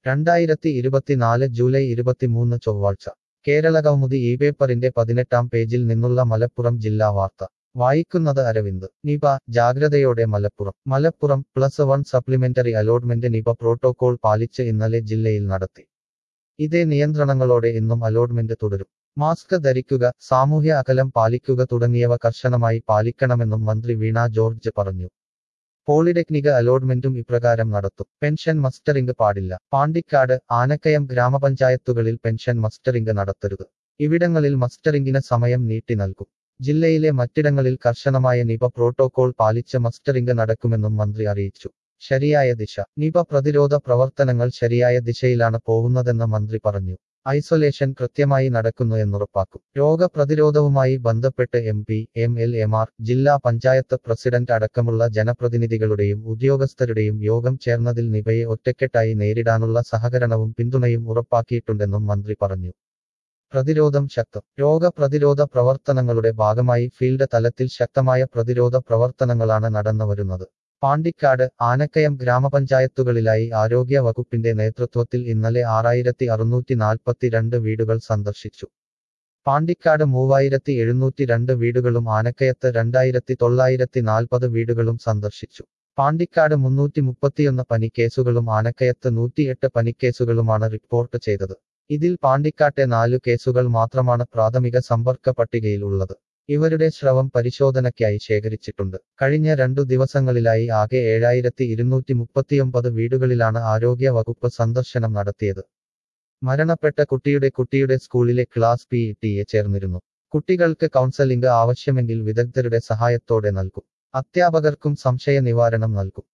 രണ്ടായിരത്തി ഇരുപത്തിനാല് ജൂലൈ ഇരുപത്തിമൂന്ന് ചൊവ്വാഴ്ച കേരള കൗമുദി ഈ പേപ്പറിന്റെ പതിനെട്ടാം പേജിൽ നിന്നുള്ള മലപ്പുറം ജില്ലാ വാർത്ത വായിക്കുന്നത് അരവിന്ദ് നിപ ജാഗ്രതയോടെ Malappuram Malappuram plus one supplementary allotment Nipah protocol പാലിച്ച് ഇന്നലെ ജില്ലയിൽ നടത്തി ഇതേ നിയന്ത്രണങ്ങളോടെ ഇന്നും അലോട്ട്മെന്റ് തുടരും മാസ്ക് ധരിക്കുക സാമൂഹ്യ അകലം പാലിക്കുക തുടങ്ങിയവ കർശനമായി പാലിക്കണമെന്നും മന്ത്രി വീണ ജോർജ് പറഞ്ഞു പോളിടെക്നിക് അലോട്ട്മെന്റും ഇപ്രകാരം നടത്തും പെൻഷൻ മസ്റ്ററിംഗ് പാടില്ല പാണ്ടിക്കാട് ആനക്കയം ഗ്രാമപഞ്ചായത്തുകളിൽ പെൻഷൻ മസ്റ്ററിംഗ് നടത്തരുത് ഇവിടങ്ങളിൽ മസ്റ്ററിംഗിന് സമയം നീട്ടി നൽകും ജില്ലയിലെ മറ്റിടങ്ങളിൽ കർശനമായ നിപ പ്രോട്ടോകോൾ പാലിച്ച് മസ്റ്ററിംഗ് നടക്കുമെന്നും മന്ത്രി അറിയിച്ചു ശരിയായ ദിശ നിപ പ്രതിരോധ പ്രവർത്തനങ്ങൾ ശരിയായ ദിശയിലാണ് പോകുന്നതെന്ന് മന്ത്രി പറഞ്ഞു ഐസൊലേഷൻ കൃത്യമായി നടക്കുന്നു എന്നുറപ്പാക്കും രോഗപ്രതിരോധവുമായി ബന്ധപ്പെട്ട് എം പി എം എൽ എമാർ ജില്ലാ പഞ്ചായത്ത് പ്രസിഡന്റ് അടക്കമുള്ള ജനപ്രതിനിധികളുടെയും ഉദ്യോഗസ്ഥരുടെയും യോഗം ചേർന്നതിൽ നിപയെ ഒറ്റക്കെട്ടായി നേരിടാനുള്ള സഹകരണവും പിന്തുണയും ഉറപ്പാക്കിയിട്ടുണ്ടെന്നും മന്ത്രി പറഞ്ഞു പ്രതിരോധം ശക്തം രോഗപ്രതിരോധ പ്രവർത്തനങ്ങളുടെ ഭാഗമായി ഫീൽഡ് തലത്തിൽ ശക്തമായ പ്രതിരോധ പ്രവർത്തനങ്ങളാണ് നടന്നുവരുന്നത് പാണ്ടിക്കാട് ആനക്കയം ഗ്രാമപഞ്ചായത്തുകളിലായി ആരോഗ്യ വകുപ്പിന്റെ നേതൃത്വത്തിൽ ഇന്നലെ ആറായിരത്തി അറുന്നൂറ്റി നാൽപ്പത്തിരണ്ട് വീടുകൾ സന്ദർശിച്ചു പാണ്ടിക്കാട് മൂവായിരത്തി എഴുന്നൂറ്റി രണ്ട് വീടുകളും ആനക്കയത്ത് രണ്ടായിരത്തി തൊള്ളായിരത്തി നാൽപ്പത് വീടുകളും സന്ദർശിച്ചു പാണ്ടിക്കാട് മുന്നൂറ്റി മുപ്പത്തിയൊന്ന് പനിക്കേസുകളും ആനക്കയത്ത് നൂറ്റിയെട്ട് പനിക്കേസുകളുമാണ് റിപ്പോർട്ട് ചെയ്തത് ഇതിൽ പാണ്ടിക്കാട്ടെ നാലു കേസുകൾ മാത്രമാണ് പ്രാഥമിക സമ്പർക്ക പട്ടികയിൽ ഉള്ളത് ഇവരുടെ സ്രവം പരിശോധനയ്ക്കായി ശേഖരിച്ചിട്ടുണ്ട് കഴിഞ്ഞ രണ്ടു ദിവസങ്ങളിലായി ആകെ ഏഴായിരത്തി ഇരുന്നൂറ്റി മുപ്പത്തിയൊമ്പത് വീടുകളിലാണ് ആരോഗ്യ വകുപ്പ് സന്ദർശനം നടത്തിയത് മരണപ്പെട്ട കുട്ടിയുടെ കുട്ടിയുടെ സ്കൂളിലെ ക്ലാസ് പി ടിയെ ചേർന്നിരുന്നു കുട്ടികൾക്ക് കൗൺസലിംഗ് ആവശ്യമെങ്കിൽ വിദഗ്ധരുടെ സഹായത്തോടെ നൽകും അധ്യാപകർക്കും സംശയ നിവാരണം നൽകും